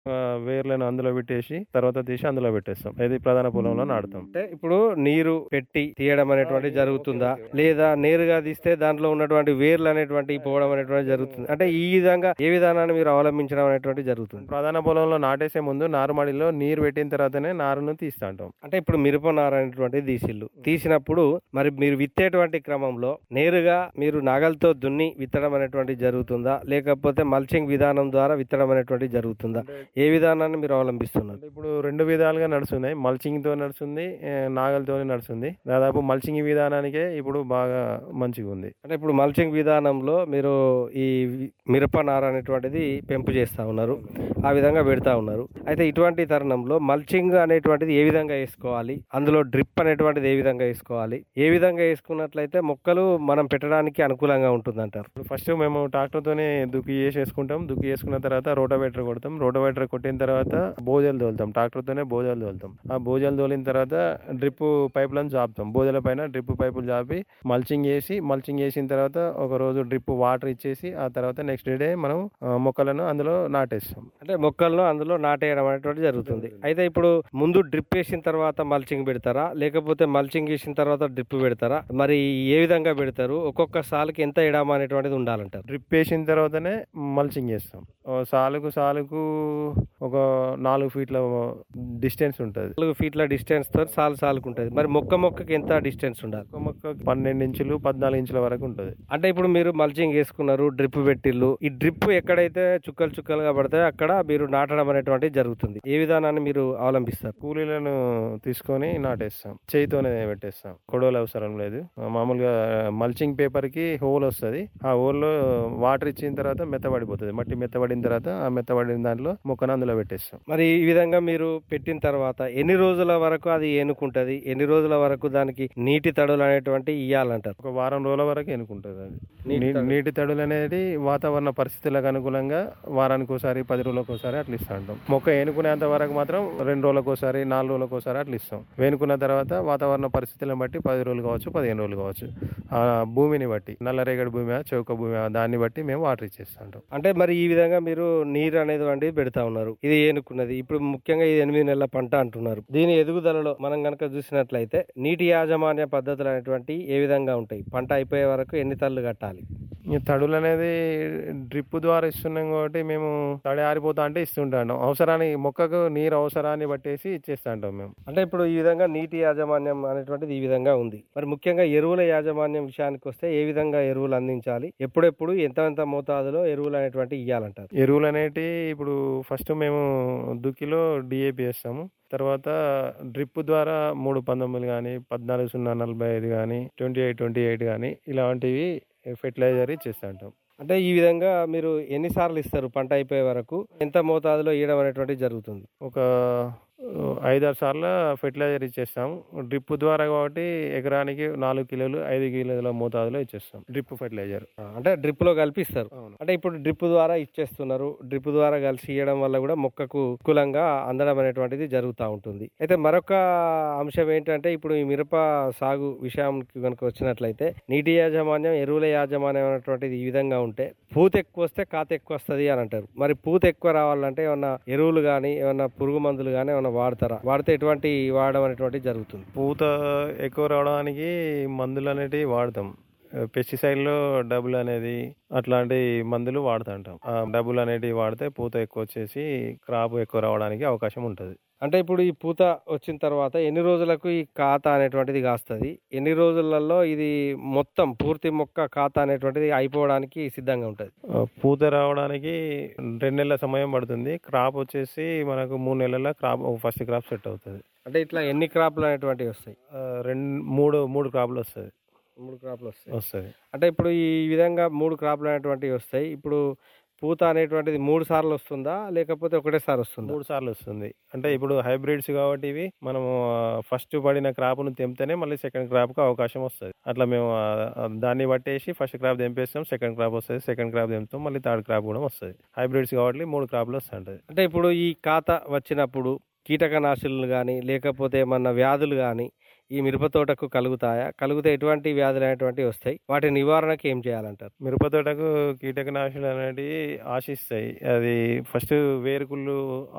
ఆ, వేర్లను అందులో పెట్టేసి తర్వాత తీసి అందులో పెట్టేస్తాం ఇది ప్రధాన పొలంలో నాటుతాం అంటే ఇప్పుడు నీరు పెట్టి తీయడం అనేటువంటి జరుగుతుందా లేదా నేరుగా తీస్తే దాంట్లో ఉన్నటువంటి వేర్లు అనేటువంటి పోవడం అనేటువంటి జరుగుతుంది అంటే ఈ విధంగా ఏ విధానాన్ని మీరు అవలంబించడం అనేటువంటి జరుగుతుంది ప్రధాన పొలంలో నాటేసే ముందు నారుమడిలో నీరు పెట్టిన తర్వాతనే నారును తీస్తా ఉంటాం అంటే ఇప్పుడు మిరప నార అనేటువంటి తీసిల్లు తీసినప్పుడు మరి మీరు విత్తేటువంటి క్రమంలో నేరుగా మీరు నాగలతో దున్ని విత్తడం అనేటువంటి జరుగుతుందా లేకపోతే మల్చింగ్ విధానం ద్వారా విత్తడం అనేటువంటి జరుగుతుందా ఏ విధానాన్ని మీరు అవలంబిస్తున్నారు అంటే ఇప్పుడు రెండు విధాలుగా నడుస్తున్నాయి మల్చింగ్ తో నడుస్తుంది ఏ, నాగలితోనే నడుస్తుంది దాదాపు మల్చింగ్ విధానానికే ఇప్పుడు బాగా మంచిగా ఉంది అంటే ఇప్పుడు మల్చింగ్ విధానంలో మీరు ఈ మిరప నార అనేటువంటిది పెంపు చేస్తా ఉన్నారు ఆ విధంగా పెడతా ఉన్నారు అయితే ఇటువంటి తరుణంలో మల్చింగ్ అనేటువంటిది ఏ విధంగా వేసుకోవాలి అందులో డ్రిప్ అనేటువంటిది ఏ విధంగా వేసుకోవాలి ఏ విధంగా వేసుకున్నట్లయితే మొక్కలు మనం పెట్టడానికి అనుకూలంగా ఉంటుంది అంటారు ఇప్పుడు ఫస్ట్ మేము ట్రాక్టర్ తోనే దుక్కి చేసి వేసుకుంటాం దుక్కి వేసుకున్న తర్వాత రోటోవేటర్ కొడతాం రోటోవేటర్ కొట్టిన తర్వాత బోజలు తోలుతాం ట్రాక్టర్ తోనే బోజలు తోలుతాం ఆ బోజలు తోలిన తర్వాత డ్రిప్ పైపులను జాపుతాం బోజల పైన డ్రిప్ పైపులు జాపి మల్చింగ్ వేసి మల్చింగ్ వేసిన తర్వాత ఒక రోజు డ్రిప్ వాటర్ ఇచ్చేసి ఆ తర్వాత నెక్స్ట్ డే మనం ఆ, మొక్కలను అందులో నాటేస్తాం అంటే మొక్కలను అందులో నాటేయడం అనేటువంటి జరుగుతుంది అయితే ఇప్పుడు ముందు డ్రిప్ వేసిన తర్వాత మల్చింగ్ పెడతారా లేకపోతే మల్చింగ్ వేసిన తర్వాత డ్రిప్ పెడతారా మరి ఏ విధంగా పెడతారు ఒక్కొక్క సాలుకి ఎంత ఎడామా అనేటువంటిది ఉండాలంటారు డ్రిప్ వేసిన తర్వాతనే మల్చింగ్ వేస్తాం ఓ సాలుకు సాలుకు ఒక నాలుగు ఫీట్ల డిస్టెన్స్ ఉంటుంది నాలుగు ఫీట్ల డిస్టెన్స్ తో సాలు సాలుకు ఉంటుంది మరి మొక్క మొక్కకి ఎంత డిస్టెన్స్ ఉండాలి ఒక మొక్క పన్నెండు ఇంచులు పద్నాలుగు ఇంచుల వరకు ఉంటుంది అంటే ఇప్పుడు మీరు మల్చింగ్ వేసుకున్నారు డ్రిప్ పెట్టిల్లు ఈ డ్రిప్ ఎక్కడైతే చుక్కలు చుక్కలుగా పడతాయో అక్కడ మీరు నాటడం అనేటువంటిది జరుగుతుంది ఏ విధానాన్ని మీరు అవలంబిస్తారు కూలీలను తీసుకొని నాటేస్తాం చేయితోనే పెట్టేస్తాం కొడవలు అవసరం లేదు ఆ, మామూలుగా మల్చింగ్ పేపర్ కి హోల్ వస్తుంది ఆ హోల్ లో వాటర్ ఇచ్చిన తర్వాత మెత్తబడిపోతుంది మట్టి మెత్తబడిన తర్వాత ఆ మెత్తబడిన దాంట్లో మొక్కను అందులో పెట్టేస్తాం మరి ఈ విధంగా మీరు పెట్టిన తర్వాత ఎన్ని రోజుల వరకు అది ఏనుకుంటది ఎన్ని రోజుల వరకు దానికి నీటి తడులు అనేటువంటి ఇయ్యాలంటారు ఒక వారం రోజుల వరకు ఎన్నుకుంటుంది అది నీటి నీ- తడులు. నీటి తడులు అనేది వాతావరణ పరిస్థితులకు అనుగుణంగా వారానికి ఒకసారి పది రోజులకు ఒకసారి అట్లా ఇస్తా ఉంటాం మొక్క ఏనుకునేంత వరకు మాత్రం రెండు రోజులకు ఒకసారి నాలుగు రోజులకు ఒకసారి అట్లా ఇస్తాం వేనుకున్న తర్వాత వాతావరణ పరిస్థితులను బట్టి పది రోజులు కావచ్చు పదిహేను రోజులు కావచ్చు ఆ భూమిని బట్టి నల్లరేగడి భూమి చౌక భూమి దాన్ని బట్టి మేము వాటర్ ఇచ్చేస్తా ఉంటాం అంటే మరి ఈ విధంగా మీరు నీరు అనేది వంటి పెడతా ఉన్నారు ఇది ఏనుకున్నది ఇప్పుడు ముఖ్యంగా ఇది ఎనిమిది నెలల పంట అంటున్నారు దీని ఎదుగుదలలో మనం గనక చూసినట్లయితే నీటి యాజమాన్య పద్ధతులు అనేటువంటి ఏ విధంగా ఉంటాయి పంట అయిపోయే వరకు ఎన్ని తల్లు కట్టాలి ఈ తడులు అనేది డ్రిప్ ద్వారా ఇస్తున్నాం కాబట్టి మేము తడి ఆరిపోతా అంటే ఇస్తుంటాం అవసరాన్ని మొక్కకు నీరు అవసరాన్ని బట్టేసి ఇచ్చేస్తా ఉంటాం మేము అంటే ఇప్పుడు ఈ విధంగా నీటి యాజమాన్యం అనేటువంటిది ఈ విధంగా ఉంది మరి ముఖ్యంగా ఎరువుల యాజమాన్యం విషయానికి వస్తే ఏ విధంగా ఎరువులు అందించాలి ఎప్పుడెప్పుడు ఎంత ఎంత మోతాదులో ఎరువులు అనేటువంటి ఇవ్వాలంటారు ఎరువులు అనేటి ఇప్పుడు ఫస్ట్ మేము దుక్కిలో డిఏపి వేస్తాము తర్వాత డ్రిప్ ద్వారా మూడు పంతొమ్మిది కానీ పద్నాలుగు సున్నా నలభై ఐదు కానీ ట్వంటీ ఎయిట్ ట్వంటీ ఎయిట్ కానీ ఇలాంటివి ఫెర్టిలైజర్ ఇచ్చేస్తా ఉంటాం అంటే ఈ విధంగా మీరు ఎన్నిసార్లు ఇస్తారు పంట అయిపోయే వరకు ఎంత మోతాదులో ఇవ్వడం అనేటువంటి జరుగుతుంది ఒక ఆ, ఐదారు సార్లు ఫెర్టిలైజర్ ఇచ్చేస్తాం డ్రిప్ ద్వారా కాబట్టి ఎకరానికి నాలుగు కిలోలు ఐదు కిలోల మోతాదులో ఇచ్చేస్తాం డ్రిప్ ఫెర్టిలైజర్ ఆ, అంటే డ్రిప్ లో కలిపి ఇస్తారు అవును. అంటే ఇప్పుడు డ్రిప్ ద్వారా ఇచ్చేస్తున్నారు డ్రిప్ ద్వారా కలిసి ఇవ్వడం వల్ల కూడా మొక్కకు అనుకూలంగా అందడం అనేటువంటిది జరుగుతూ ఉంటుంది అయితే మరొక అంశం ఏంటంటే ఇప్పుడు ఈ మిరప సాగు విషయానికి కనుక వచ్చినట్లయితే నీటి యాజమాన్యం ఎరువుల యాజమాన్యం అనేటువంటిది ఈ విధంగా ఉంటే పూత ఎక్కువ వస్తే కాత ఎక్కువ వస్తుంది అని అంటారు మరి పూత ఎక్కువ రావాలంటే ఏమన్నా ఎరువులు కానీ ఏమన్నా పురుగు మందులు కానీ ఏమన్నా వాడతారా వాడితే ఎటువంటి వాడడం అనేటువంటిది జరుగుతుంది పూత ఎక్కువ రావడానికి మందులు అనేటివి వాడతాం పెస్టిసైడ్లో డబుల్ అనేది అట్లాంటి మందులు వాడుతుంటాం ఆ డబుల్ అనేటివి వాడితే పూత ఎక్కువ వచ్చేసి క్రాప్ ఎక్కువ రావడానికి అవకాశం ఉంటుంది అంటే ఇప్పుడు ఈ పూత వచ్చిన తర్వాత ఎన్ని రోజులకు ఈ ఖాతా అనేటువంటిది కాస్తుంది ఎన్ని రోజులలో ఇది మొత్తం పూర్తి మొక్క ఖాతా అనేటువంటిది అయిపోవడానికి సిద్ధంగా ఉంటుంది ఆ, పూత రావడానికి రెండు నెలల సమయం పడుతుంది క్రాప్ వచ్చేసి మనకు మూడు నెలల క్రాప్ ఫస్ట్ క్రాప్ సెట్ అవుతుంది అంటే ఇట్లా ఎన్ని క్రాప్లు అనేటువంటివి వస్తాయి ఆ, రెండు మూడు మూడు క్రాప్లు వస్తుంది మూడు క్రాప్లు వస్తాయి వస్తుంది అంటే ఇప్పుడు ఈ విధంగా మూడు క్రాప్లు అనేటువంటివి వస్తాయి ఇప్పుడు పూత అనేటువంటిది మూడు సార్లు వస్తుందా లేకపోతే ఒకటేసారి వస్తుందా మూడు సార్లు వస్తుంది అంటే ఇప్పుడు హైబ్రిడ్స్ కాబట్టి ఇవి మనము ఫస్ట్ పడిన క్రాప్ను తెంపితేనే మళ్ళీ సెకండ్ క్రాప్కి అవకాశం వస్తుంది అట్లా మేము ఆ, ఆ, దాన్ని బట్టేసి ఫస్ట్ క్రాప్ తెంపేస్తాం సెకండ్ క్రాప్ వస్తుంది సెకండ్ క్రాప్ తెంపుతాం మళ్ళీ థర్డ్ క్రాప్ కూడా వస్తుంది హైబ్రిడ్స్ కాబట్టి మూడు క్రాప్లు వస్తుంటది అంటే ఇప్పుడు ఈ ఖాతా వచ్చినప్పుడు కీటకనాశులు కానీ లేకపోతే ఏమన్నా వ్యాధులు కానీ ఈ మిరప తోటకు కలుగుతాయా కలిగితే ఎటువంటి వ్యాధులు అనేటువంటివి వస్తాయి వాటి నివారణకి ఏం చేయాలంటారు మిరప తోటకు కీటకనాశులు అనేటివి ఆశిస్తాయి అది ఫస్ట్ వేరుకుళ్ళు